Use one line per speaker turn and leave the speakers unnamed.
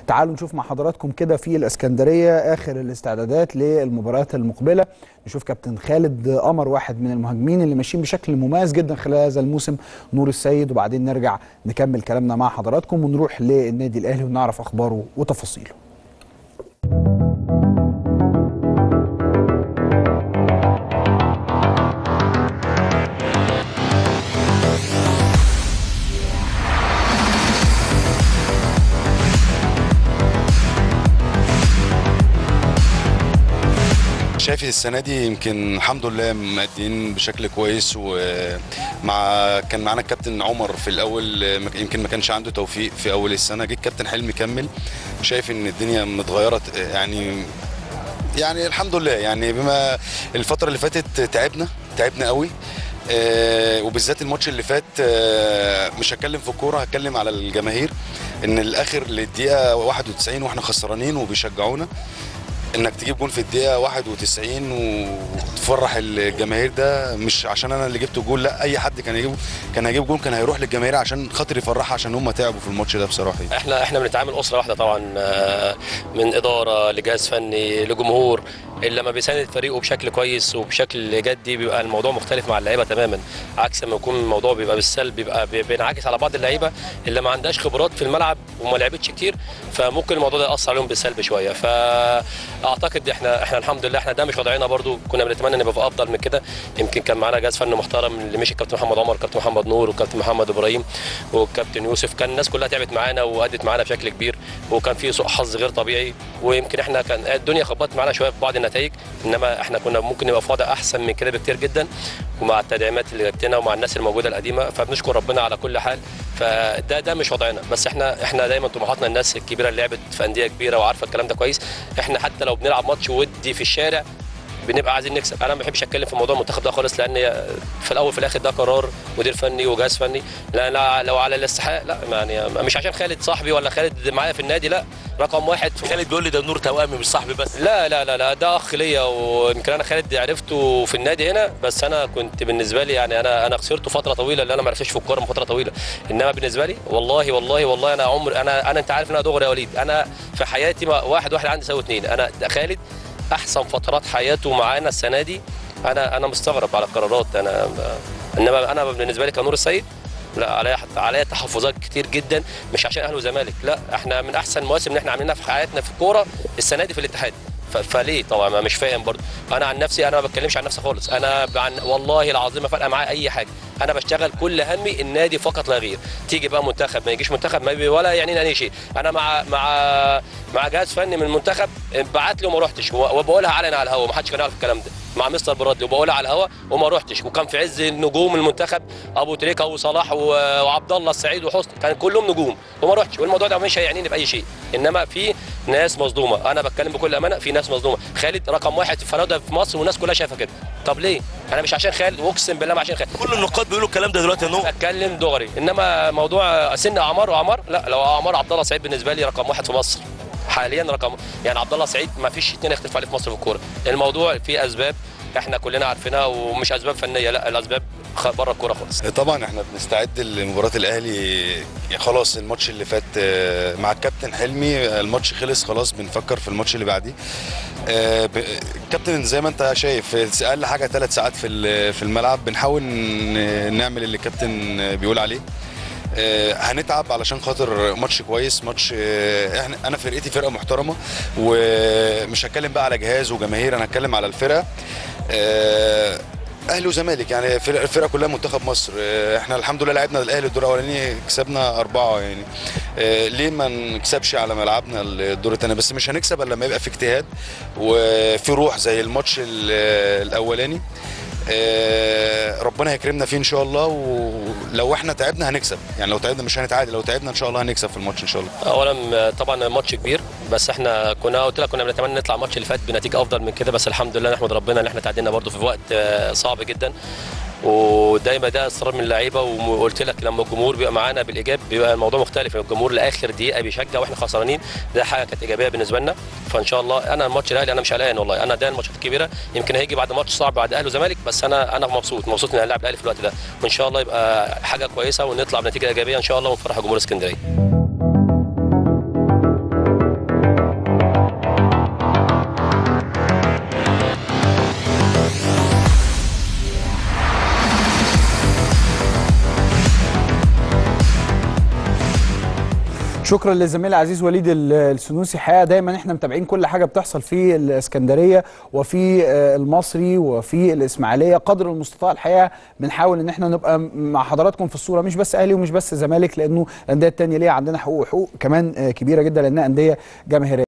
تعالوا نشوف مع حضراتكم كده في الاسكندريه اخر الاستعدادات للمباريات المقبله نشوف كابتن خالد قمر واحد من المهاجمين اللي ماشيين بشكل مميز جدا خلال هذا الموسم نور السيد وبعدين نرجع نكمل كلامنا مع حضراتكم ونروح للنادي الاهلي ونعرف اخباره وتفاصيله
شايف السنه دي يمكن الحمد لله مادين بشكل كويس ومع كان معانا الكابتن عمر في الاول يمكن ما كانش عنده توفيق في اول السنه جه الكابتن حلمي كمل شايف ان الدنيا متغيره يعني يعني الحمد لله يعني بما الفتره اللي فاتت تعبنا تعبنا قوي آه وبالذات الماتش اللي فات آه مش هتكلم في الكوره هتكلم على الجماهير ان الاخر للدقيقه 91 واحنا خسرانين وبيشجعونا انك تجيب جون في الدقيقه 91 وتفرح الجماهير ده مش عشان انا اللي جبت جول لا اي حد كان يجيب كان هيجيب جول كان هيروح للجماهير عشان خاطر يفرحها عشان هم تعبوا في الماتش ده بصراحه
احنا احنا بنتعامل اسره واحده طبعا من اداره لجهاز فني لجمهور اللي لما بيساند فريقه بشكل كويس وبشكل جدي بيبقى الموضوع مختلف مع اللعيبه تماما عكس ما يكون الموضوع بيبقى بالسلب بيبقى بينعكس على بعض اللعيبه اللي ما عندهاش خبرات في الملعب وما لعبتش كتير فممكن الموضوع ده ياثر عليهم بالسلب شويه فاعتقد احنا احنا الحمد لله احنا ده مش وضعنا برضو كنا بنتمنى نبقى في افضل من كده يمكن كان معانا جهاز فني محترم اللي مشي كابتن محمد عمر كابتن محمد نور وكابتن محمد ابراهيم وكابتن يوسف كان الناس كلها تعبت معانا وادت معانا بشكل كبير وكان في سوء حظ غير طبيعي ويمكن احنا كان الدنيا خبطت معانا شويه في بعض النتائج انما احنا كنا ممكن نبقى في وضع احسن من كده بكتير جدا ومع التدعيمات اللي جت لنا ومع الناس الموجوده القديمه فبنشكر ربنا على كل حال فده ده مش وضعنا بس احنا احنا دايما طموحاتنا الناس الكبيره اللي لعبت في انديه كبيره وعارفه الكلام ده كويس احنا حتى لو بنلعب ماتش ودي في الشارع بنبقى عايزين نكسب انا ما بحبش اتكلم في موضوع المنتخب ده خالص لان في الاول وفي الاخر ده قرار مدير فني وجهاز فني لا, لا لو على الاستحقاق لا يعني مش عشان خالد صاحبي ولا خالد معايا في النادي لا رقم واحد
خالد بيقول لي ده نور توامي مش صاحبي بس
لا لا لا لا ده اخ ليا ويمكن انا خالد عرفته في النادي هنا بس انا كنت بالنسبه لي يعني انا انا خسرته فتره طويله اللي انا ما عرفتش في الكوره من فتره طويله انما بالنسبه لي والله والله والله انا عمر انا انا انت عارف ان انا دغري يا وليد انا في حياتي واحد واحد عندي يساوي اثنين انا خالد احسن فترات حياته معانا السنه دي انا انا مستغرب على القرارات انا انما انا بالنسبه لي كنور السيد لا عليا عليا تحفظات كتير جدا مش عشان اهلي وزمالك لا احنا من احسن المواسم اللي احنا عاملينها في حياتنا في الكوره السنه دي في الاتحاد فليه طبعا ما مش فاهم برضه انا عن نفسي انا ما بتكلمش عن نفسي خالص انا عن والله العظيم ما فارقه معايا اي حاجه انا بشتغل كل همي النادي فقط لا غير تيجي بقى منتخب ما يجيش منتخب ما ولا يعني اي شيء انا مع مع مع جهاز فني من المنتخب بعت لي وما رحتش وبقولها علنا على الهوا ما حدش كان يعرف الكلام ده مع مستر برادلي وبقولها على الهوا وما رحتش وكان في عز نجوم المنتخب ابو تريكه وصلاح وعبد الله السعيد وحسني كان كلهم نجوم وما رحتش والموضوع ده مش هيعنيني باي شيء انما في ناس مظلومه انا بتكلم بكل امانه في ناس مظلومه خالد رقم واحد في الفراوده في مصر والناس كلها شايفه كده طب ليه انا مش عشان خالد واقسم بالله ما عشان خالد
كل النقاد بيقولوا الكلام ده دلوقتي يا نور
اتكلم دغري انما موضوع سن اعمار واعمار لا لو اعمار عبد الله سعيد بالنسبه لي رقم واحد في مصر حاليا رقم يعني عبد الله سعيد ما فيش اثنين يختلف عليه في مصر في الكوره الموضوع فيه اسباب احنا كلنا عارفينها ومش اسباب فنيه لا الاسباب بره الكوره خالص
طبعا احنا بنستعد لمباراه الاهلي يعني خلاص الماتش اللي فات مع الكابتن حلمي الماتش خلص خلاص بنفكر في الماتش اللي بعديه الكابتن زي ما انت شايف اقل حاجه ثلاث ساعات في في الملعب بنحاول نعمل اللي الكابتن بيقول عليه هنتعب علشان خاطر ماتش كويس ماتش احنا انا فرقتي فرقه محترمه ومش هتكلم بقى على جهاز وجماهير انا هتكلم على الفرقه اهلي وزمالك يعني الفرقه كلها منتخب مصر احنا الحمد لله لعبنا الاهلي الدور الاولاني كسبنا اربعه يعني ليه ما نكسبش على ملعبنا الدور الثاني بس مش هنكسب الا لما يبقى في اجتهاد وفي روح زي الماتش الاولاني ربنا هيكرمنا فيه ان شاء الله ولو احنا تعبنا هنكسب يعني لو تعبنا مش هنتعادل لو تعبنا ان شاء الله هنكسب في الماتش ان شاء الله
اولا طبعا ماتش كبير بس احنا كنا قلت لك كنا بنتمنى نطلع الماتش اللي فات بنتيجه افضل من كده بس الحمد لله نحمد ربنا ان احنا تعادلنا برده في وقت صعب جدا ودايما ده اصرار من اللعيبه وقلت لك لما الجمهور بيبقى معانا بالايجاب بيبقى الموضوع مختلف الجمهور لاخر دقيقه بيشجع واحنا خسرانين ده حاجه كانت ايجابيه بالنسبه لنا فان شاء الله انا الماتش الاهلي انا مش قلقان والله انا ده الماتشات الكبيره يمكن هيجي بعد ماتش صعب بعد اهلي وزمالك بس انا انا مبسوط مبسوط ان اللاعب الاهلي في الوقت ده وان شاء الله يبقى حاجه كويسه ونطلع بنتيجه ايجابيه ان شاء الله ونفرح جمهور اسكندريه
شكرا للزميل العزيز وليد ال- السنوسي حقيقه دايما احنا متابعين كل حاجه بتحصل في الاسكندريه وفي آه، المصري وفي الاسماعيليه قدر المستطاع الحقيقه بنحاول ان احنا نبقى مع حضراتكم في الصوره مش بس اهلي ومش بس زمالك لانه الانديه التانيه ليها عندنا حقوق وحقوق كمان آه، كبيره جدا لانها انديه جماهيريه